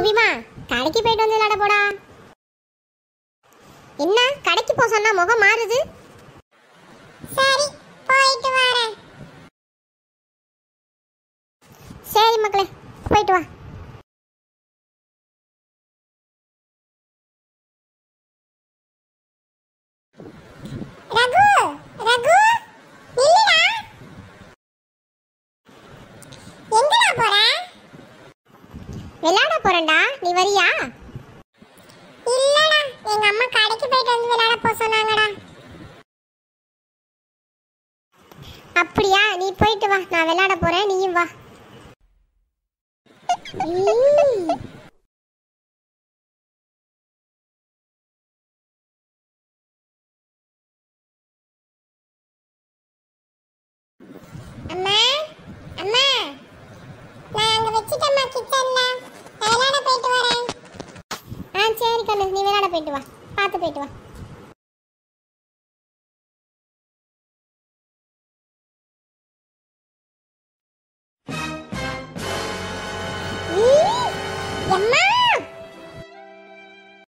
முடியுமா கடைக்கு போயிட்டு வந்து விளையாட போடா என்ன கடைக்கு போக சொன்னா முகம் மாறுது சரி போயிட்டு வரேன் சரி மக்களே போயிட்டு வா ரகு ரகு நில்லுடா எங்கடா போற விளையாட போறேன்டா நீ வரியா இல்லடா எங்க அம்மா கடைக்கு போயிட்டு வந்து விளையாட போக சொன்னாங்கடா அப்படியா நீ போயிட்டு வா நான் விளையாட போறேன் நீயும் வா ஈ. அம்மா அம்மா நான் அங்க வச்சிட்டேம்மா கிச்சன்ல நான் விளையாட போயிட்டு வரேன் ஆ சரி கண்ணு நீ விளையாட போயிட்டு வா பார்த்து போயிட்டு வா